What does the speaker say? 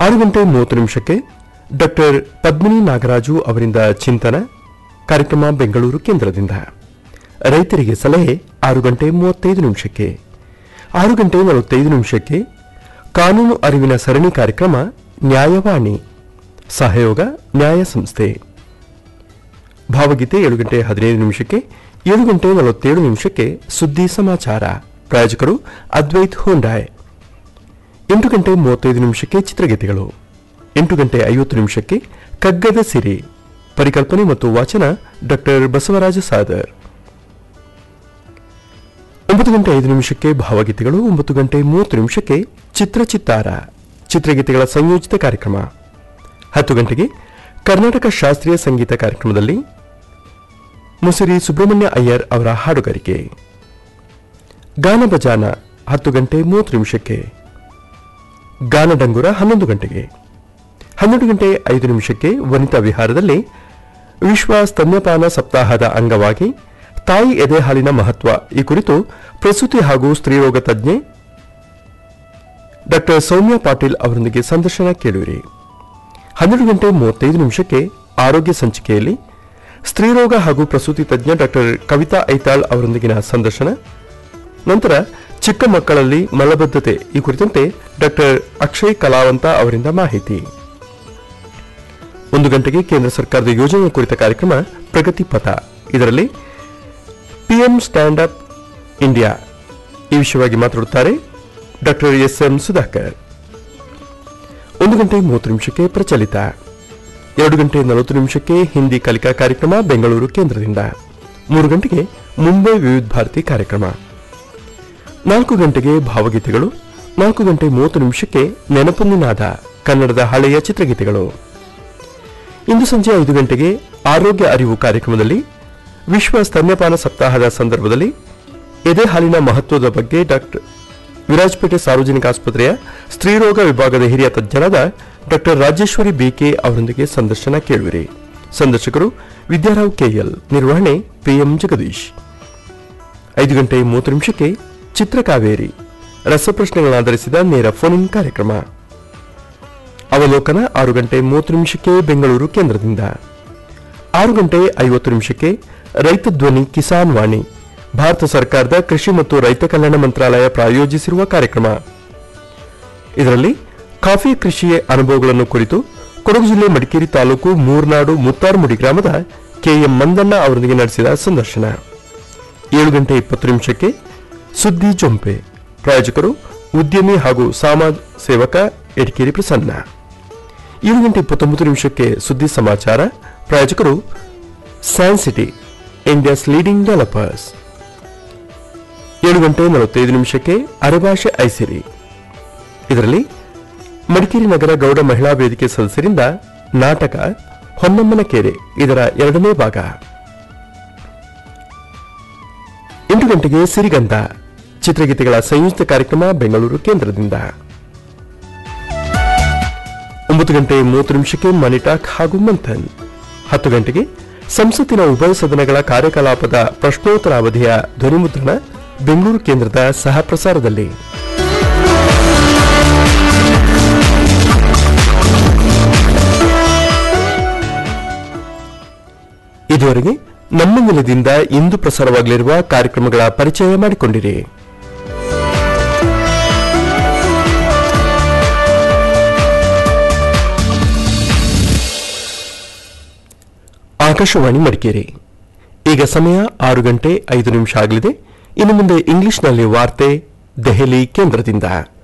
ಆರು ಗಂಟೆ ಮೂವತ್ತು ನಿಮಿಷಕ್ಕೆ ಡಾಕ್ಟರ್ ಪದ್ಮಿನಿ ನಾಗರಾಜು ಅವರಿಂದ ಚಿಂತನ ಕಾರ್ಯಕ್ರಮ ಬೆಂಗಳೂರು ಕೇಂದ್ರದಿಂದ ರೈತರಿಗೆ ಸಲಹೆ ಆರು ಗಂಟೆ ಮೂವತ್ತೈದು ನಿಮಿಷಕ್ಕೆ ಆರು ಗಂಟೆ ನಲವತ್ತೈದು ನಿಮಿಷಕ್ಕೆ ಕಾನೂನು ಅರಿವಿನ ಸರಣಿ ಕಾರ್ಯಕ್ರಮ ನ್ಯಾಯವಾಣಿ ಸಹಯೋಗ ನ್ಯಾಯ ಸಂಸ್ಥೆ ಭಾವಗೀತೆ ಏಳು ಗಂಟೆ ಹದಿನೈದು ನಿಮಿಷಕ್ಕೆ ಏಳು ಗಂಟೆ ನಲವತ್ತೇಳು ನಿಮಿಷಕ್ಕೆ ಸುದ್ದಿ ಸಮಾಚಾರ ಪ್ರಾಯೋಜಕರು ಅದ್ವೈತ್ ಹೋಂಡಾಯ್ ಎಂಟು ಗಂಟೆ ಮೂವತ್ತೈದು ನಿಮಿಷಕ್ಕೆ ಚಿತ್ರಗೀತೆಗಳು ಎಂಟು ಗಂಟೆ ಐವತ್ತು ನಿಮಿಷಕ್ಕೆ ಕಗ್ಗದ ಸಿರಿ ಪರಿಕಲ್ಪನೆ ಮತ್ತು ವಾಚನ ಡಾಕ್ಟರ್ ಬಸವರಾಜ ಸಾದರ್ ಒಂಬತ್ತು ಗಂಟೆ ಐದು ನಿಮಿಷಕ್ಕೆ ಭಾವಗೀತೆಗಳು ಒಂಬತ್ತು ಗಂಟೆ ಮೂವತ್ತು ನಿಮಿಷಕ್ಕೆ ಚಿತ್ರಚಿತ್ತಾರ ಚಿತ್ರಗೀತೆಗಳ ಸಂಯೋಜಿತ ಕಾರ್ಯಕ್ರಮ ಹತ್ತು ಗಂಟೆಗೆ ಕರ್ನಾಟಕ ಶಾಸ್ತ್ರೀಯ ಸಂಗೀತ ಕಾರ್ಯಕ್ರಮದಲ್ಲಿ ಮುಸಿರಿ ಸುಬ್ರಹ್ಮಣ್ಯ ಅಯ್ಯರ್ ಅವರ ಹಾಡುಗಾರಿಕೆ ಗಾನ ಬಜಾನ ಹತ್ತು ಗಂಟೆ ಮೂವತ್ತು ನಿಮಿಷಕ್ಕೆ ಗಾನ ಡಂಗುರ ಹನ್ನೊಂದು ಗಂಟೆಗೆ ಹನ್ನೆರಡು ಗಂಟೆ ಐದು ನಿಮಿಷಕ್ಕೆ ವನಿತಾ ವಿಹಾರದಲ್ಲಿ ವಿಶ್ವ ಸ್ತನ್ಯಪಾನ ಸಪ್ತಾಹದ ಅಂಗವಾಗಿ ತಾಯಿ ಎದೆ ಹಾಲಿನ ಮಹತ್ವ ಈ ಕುರಿತು ಪ್ರಸೂತಿ ಹಾಗೂ ಸ್ತ್ರೀರೋಗ ತಜ್ಞೆ ಡಾಕ್ಟರ್ ಸೌಮ್ಯ ಪಾಟೀಲ್ ಅವರೊಂದಿಗೆ ಸಂದರ್ಶನ ಕೇಳುವಿರಿ ಹನ್ನೆರಡು ಗಂಟೆ ಮೂವತ್ತೈದು ನಿಮಿಷಕ್ಕೆ ಆರೋಗ್ಯ ಸಂಚಿಕೆಯಲ್ಲಿ ಸ್ತ್ರೀರೋಗ ಹಾಗೂ ಪ್ರಸೂತಿ ತಜ್ಞ ಡಾಕ್ಟರ್ ಕವಿತಾ ಐತಾಳ್ ಅವರೊಂದಿಗಿನ ಸಂದರ್ಶನ ನಂತರ ಚಿಕ್ಕ ಮಕ್ಕಳಲ್ಲಿ ಮಲಬದ್ಧತೆ ಈ ಕುರಿತಂತೆ ಡಾಕ್ಟರ್ ಅಕ್ಷಯ್ ಕಲಾವಂತ ಅವರಿಂದ ಮಾಹಿತಿ ಒಂದು ಗಂಟೆಗೆ ಕೇಂದ್ರ ಸರ್ಕಾರದ ಯೋಜನೆ ಕುರಿತ ಕಾರ್ಯಕ್ರಮ ಪ್ರಗತಿ ಪಥ ಇದರಲ್ಲಿ ಪಿಎಂ ಸ್ಟ್ಯಾಂಡ್ ಅಪ್ ಇಂಡಿಯಾ ಈ ವಿಷಯವಾಗಿ ಮಾತನಾಡುತ್ತಾರೆ ಡಾಕ್ಟರ್ ಎಸ್ ಎಂ ಸುಧಾಕರ್ ಒಂದು ಗಂಟೆ ಮೂವತ್ತು ನಿಮಿಷಕ್ಕೆ ಪ್ರಚಲಿತ ಎರಡು ಗಂಟೆ ನಲವತ್ತು ನಿಮಿಷಕ್ಕೆ ಹಿಂದಿ ಕಲಿಕಾ ಕಾರ್ಯಕ್ರಮ ಬೆಂಗಳೂರು ಕೇಂದ್ರದಿಂದ ಮೂರು ಗಂಟೆಗೆ ಮುಂಬೈ ವಿವಿಧ ಭಾರತಿ ಕಾರ್ಯಕ್ರಮ ನಾಲ್ಕು ಗಂಟೆಗೆ ಭಾವಗೀತೆಗಳು ನಾಲ್ಕು ಗಂಟೆ ಮೂವತ್ತು ನಿಮಿಷಕ್ಕೆ ನೆನಪುನಿನಾದ ಕನ್ನಡದ ಹಳೆಯ ಚಿತ್ರಗೀತೆಗಳು ಇಂದು ಸಂಜೆ ಐದು ಗಂಟೆಗೆ ಆರೋಗ್ಯ ಅರಿವು ಕಾರ್ಯಕ್ರಮದಲ್ಲಿ ವಿಶ್ವ ಸ್ತನ್ಯಪಾನ ಸಪ್ತಾಹದ ಸಂದರ್ಭದಲ್ಲಿ ಎದೆ ಹಾಲಿನ ಮಹತ್ವದ ಬಗ್ಗೆ ಡಾಕ್ಟರ್ ವಿರಾಜಪೇಟೆ ಸಾರ್ವಜನಿಕ ಆಸ್ಪತ್ರೆಯ ಸ್ತ್ರೀರೋಗ ವಿಭಾಗದ ಹಿರಿಯ ತಜ್ಞರಾದ ಡಾಕ್ಟರ್ ರಾಜೇಶ್ವರಿ ಬಿಕೆ ಅವರೊಂದಿಗೆ ಸಂದರ್ಶನ ಕೇಳುವಿರಿ ಸಂದರ್ಶಕರು ವಿದ್ಯಾರಾವ್ ಕೆಎಲ್ ನಿರ್ವಹಣೆ ಪಿಎಂ ಜಗದೀಶ್ ಐದು ಗಂಟೆ ಮೂವತ್ತು ನಿಮಿಷಕ್ಕೆ ಚಿತ್ರಕಾವೇರಿ ರಸಪ್ರಶ್ನೆಗಳನ್ನಾಧರಿಸಿದ ನೇರ ಫೋನ್ ಇನ್ ಕಾರ್ಯಕ್ರಮ ಅವಲೋಕನ ಆರು ಗಂಟೆ ಮೂವತ್ತು ನಿಮಿಷಕ್ಕೆ ಬೆಂಗಳೂರು ಕೇಂದ್ರದಿಂದ ಆರು ಗಂಟೆ ಐವತ್ತು ನಿಮಿಷಕ್ಕೆ ರೈತ ಧ್ವನಿ ಕಿಸಾನ್ ವಾಣಿ ಭಾರತ ಸರ್ಕಾರದ ಕೃಷಿ ಮತ್ತು ರೈತ ಕಲ್ಯಾಣ ಮಂತ್ರಾಲಯ ಪ್ರಾಯೋಜಿಸಿರುವ ಕಾರ್ಯಕ್ರಮ ಇದರಲ್ಲಿ ಕಾಫಿ ಕೃಷಿಯ ಅನುಭವಗಳನ್ನು ಕುರಿತು ಕೊಡಗು ಜಿಲ್ಲೆ ಮಡಿಕೇರಿ ತಾಲೂಕು ಮೂರ್ನಾಡು ಮುತ್ತಾರ್ಮುಡಿ ಗ್ರಾಮದ ಕೆಎಂ ಮಂದಣ್ಣ ಅವರೊಂದಿಗೆ ನಡೆಸಿದ ಸಂದರ್ಶನ ಏಳು ಗಂಟೆ ಇಪ್ಪತ್ತು ನಿಮಿಷಕ್ಕೆ ಸುದ್ದಿ ಜೊಂಪೆ ಪ್ರಾಯೋಜಕರು ಉದ್ಯಮಿ ಹಾಗೂ ಸಮಾಜ ಸೇವಕ ಎಡಿಕೇರಿ ಪ್ರಸನ್ನ ಏಳು ಗಂಟೆ ಇಪ್ಪತ್ತೊಂಬತ್ತು ನಿಮಿಷಕ್ಕೆ ಸುದ್ದಿ ಸಮಾಚಾರ ಪ್ರಾಯೋಜಕರು science city India's leading developers ಏಳು ಗಂಟೆ ನಲವತ್ತೈದು ನಿಮಿಷಕ್ಕೆ ಅರೆಭಾಷೆ ಐಸಿರಿ ಇದರಲ್ಲಿ ಮಡಿಕೇರಿ ನಗರ ಗೌಡ ಮಹಿಳಾ ವೇದಿಕೆ ಸದಸ್ಯರಿಂದ ನಾಟಕ ಹೊನ್ನಮ್ಮನ ಕೆರೆ ಇದರ ಎರಡನೇ ಭಾಗ ಎಂಟು ಗಂಟೆಗೆ ಸಿರಿಗಂಧ ಚಿತ್ರಗೀತೆಗಳ ಸಂಯುಕ್ತ ಕಾರ್ಯಕ್ರಮ ಬೆಂಗಳೂರು ಕೇಂದ್ರದಿಂದ ಒಂಬತ್ತು ಗಂಟೆ ಮೂವತ್ತು ನಿಮಿಷಕ್ಕೆ ಮನಿ ಟಾಕ್ ಹಾಗೂ ಮಂಥನ್ ಹತ್ತು ಗಂಟೆಗೆ ಸಂಸತ್ತಿನ ಉಭಯ ಸದನಗಳ ಕಾರ್ಯಕಲಾಪದ ಪ್ರಶ್ನೋತ್ತರ ಅವಧಿಯ ಧ್ವನಿಮುದ್ರಣ ಬೆಂಗಳೂರು ಕೇಂದ್ರದ ಸಹ ಪ್ರಸಾರದಲ್ಲಿ ಇದುವರೆಗೆ ನಮ್ಮ ನೆಲದಿಂದ ಇಂದು ಪ್ರಸಾರವಾಗಲಿರುವ ಕಾರ್ಯಕ್ರಮಗಳ ಪರಿಚಯ ಮಾಡಿಕೊಂಡಿರಿ ಆಕಾಶವಾಣಿ ಮಡಿಕೇರಿ ಈಗ ಸಮಯ ಆರು ಗಂಟೆ ಐದು ನಿಮಿಷ ಆಗಲಿದೆ ಇನ್ನು ಮುಂದೆ ಇಂಗ್ಲಿಷ್ನಲ್ಲಿ ವಾರ್ತೆ ದೆಹಲಿ ಕೇಂದ್ರದಿಂದ